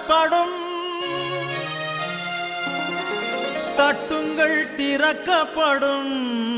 தரப்படும் தட்டுங்கள் திறக்கப்படும்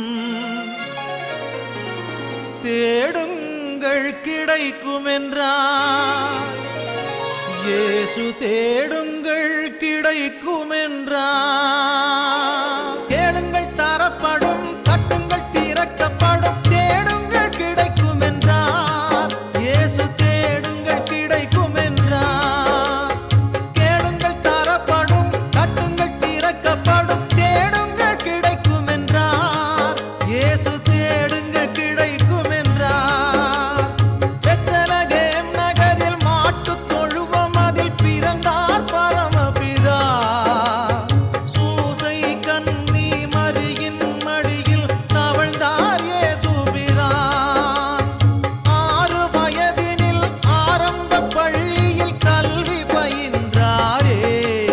தேடுங்கள் கிடைக்கும் என்றார் இயேசு தேடுங்கள் கிடைக்கும் என்றார் தேடுங்கள் தரப்படும் தட்டுங்கள் திறக்கப்படும் தேடுங்கள் கிடைக்கும் என்றார் இயேசு தேடுங்கள் கிடைக்கும் என்றார் கேளுங்கள் தரப்படும் தட்டுங்கள் திறக்கப்படும் தேடுங்கள் கிடைக்கும் என்றார் இயேசு தேடுங்கள் கிடைக்கும் என்றார் பெத்தலகேம் நகரில் மாட்டுத் தொழுவம் அதில் பிறந்தார் பரமபிதா சூசை கன்னி மரியின் மடியில் தவழ்ந்தார் இயேசுபிரான் ஆறு வயதினில் ஆரம்ப பள்ளியில் கல்வி பயின்றாரே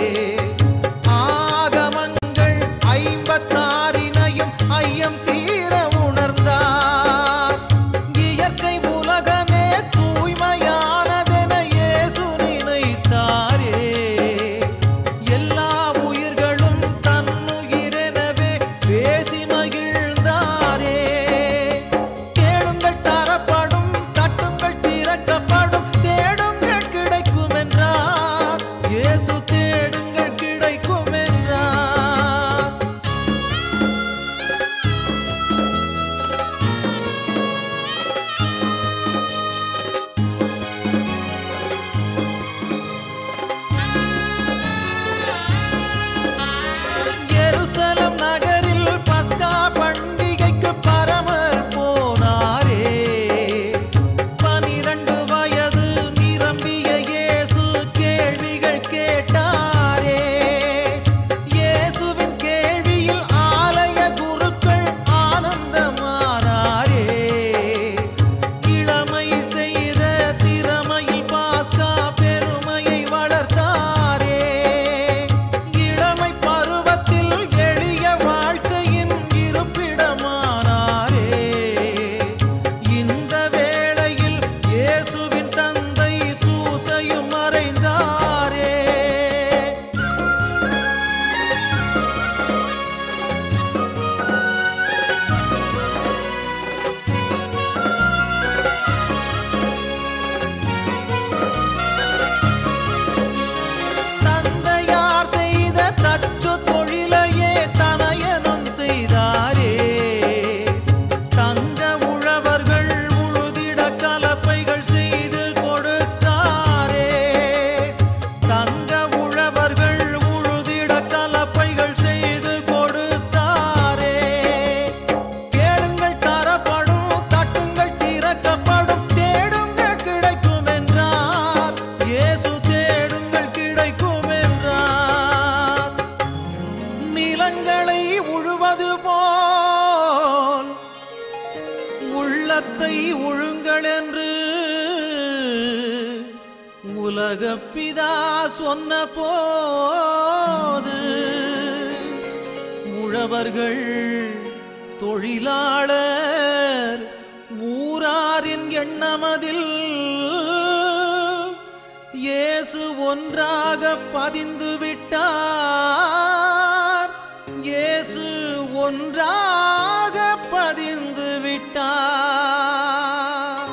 ஆகமங்கள் ஐம்பத்தாறினையும் ஐயம் தீர உணர்ந்தார் இயற்கை உலகமே தூய்மையானதென இயேசு நினைத்தாரே எல்லா உயிர்களும் தன்னுயிரெனவே பேசி மகிழ்ந்தாரே கேளுங்கள் தரப்படும் தட்டுங்கள் திறக்கப்படும் தேடுங்கள் கிடைக்கும் என்றார் இயேசு தேடுங்கள் கிடைக்கும் என்றார் எருசலம் நகரில் பஸ்கா பண்டிகைக்கு பரமர் போனாரே பனிரண்டு வயது நிரம்பிய இயேசு கேள்விகள் கேட்டாரே இயேசுவின் கேள்வியில் ஆலய குருக்கள் ஆனந்தமானாரே இளமை செய்த திறமையில் பாஸ்கா பெருமையை வளர்த்தாரே இளமை பருவத்தில் எளிய வாழ்க்கையின் இருப்பிடமானாரே இந்த வேளையில் இயேசுவின் தந்தை சூசையும் மறைந்தாரே தந்தையார் செய்த தச்சு தொழிலையே தனையனும் செய்தாரே தங்க உழவர்கள் உழுதிட கலப்பைகள் செய்து கொடுத்தாரே தங்க உழவர்கள் உழுதிட கலப்பைகள் செய்து கொடுத்தாரே கேளுங்கள் தரப்படும் தட்டுங்கள் திறக்கப்படும் தேடுங்கள் கிடைக்கும் என்றார் இயேசு தேடுங்கள் கிடைக்கும் என்றார் நிலங்களை உழுவது போல் உள்ளத்தை உழுங்கள் என்று உலகப்பிதா சொன்ன போது உழவர்கள் தொழிலாளர் ஊராரின் எண்ணமதில் இயேசு ஒன்றாக பதிந்து விட்டார் இயேசு ஒன்றாக பதிந்து விட்டார்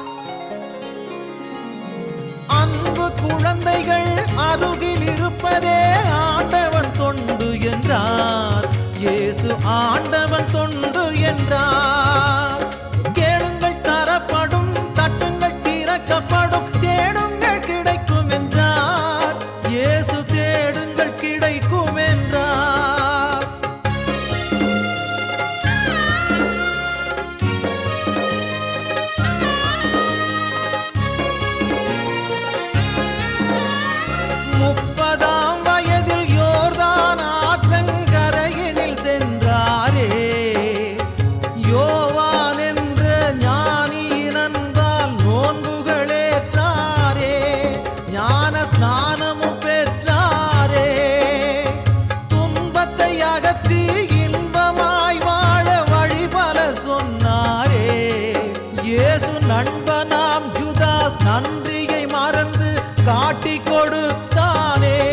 அன்பு குழந்தைகள் அருகில் இருப்பதே ஆண்டவன் தொண்டு என்றார் இயேசு ஆண்டவன் தொண்டு என்றார் கேளுங்கள் தரப்படும் தட்டுங்கள் திறக்கப்படும் தேடுங்கள் கிடைக்கும் என்றார் இயேசு தேடுங்கள் கிடைக்கும் என்றார் முப்பதாம் வயதில் யோர்தான் ஆற்றங்கரையினில் சென்றாரே யோவான் என்ற ஞானி நன்றால் நோன்புகளேற்றாரே ஞான ஸ்நானமும் பெற்றாரே துன்பத்தை அகற்றி இன்பமாய் வாழ வழி பல சொன்னாரே இயேசு நண்பனாம் யுதாஸ் நன்றியை மறந்து காட்டி கொடுத்தானே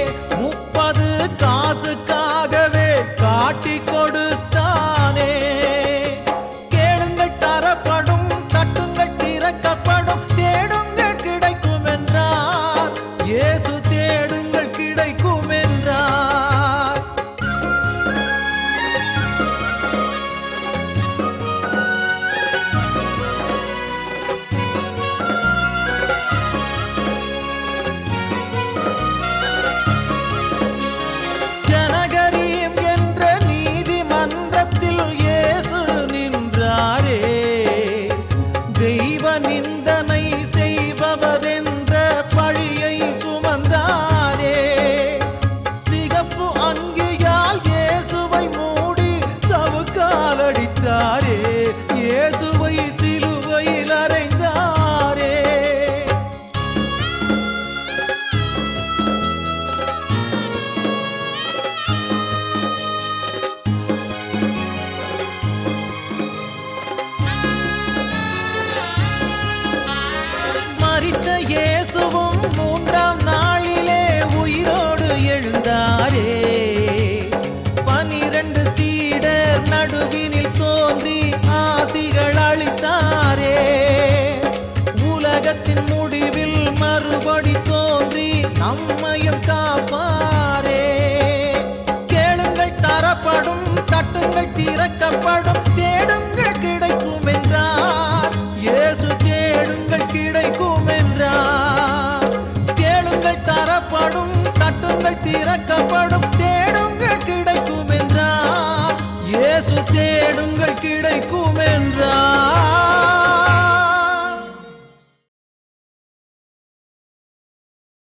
உலகத்தின் முடிவில் மறுபடி தோன்றி நம்மையும் காப்பாரே கேளுங்கள் தரப்படும் தட்டுங்கள் திறக்கப்படும்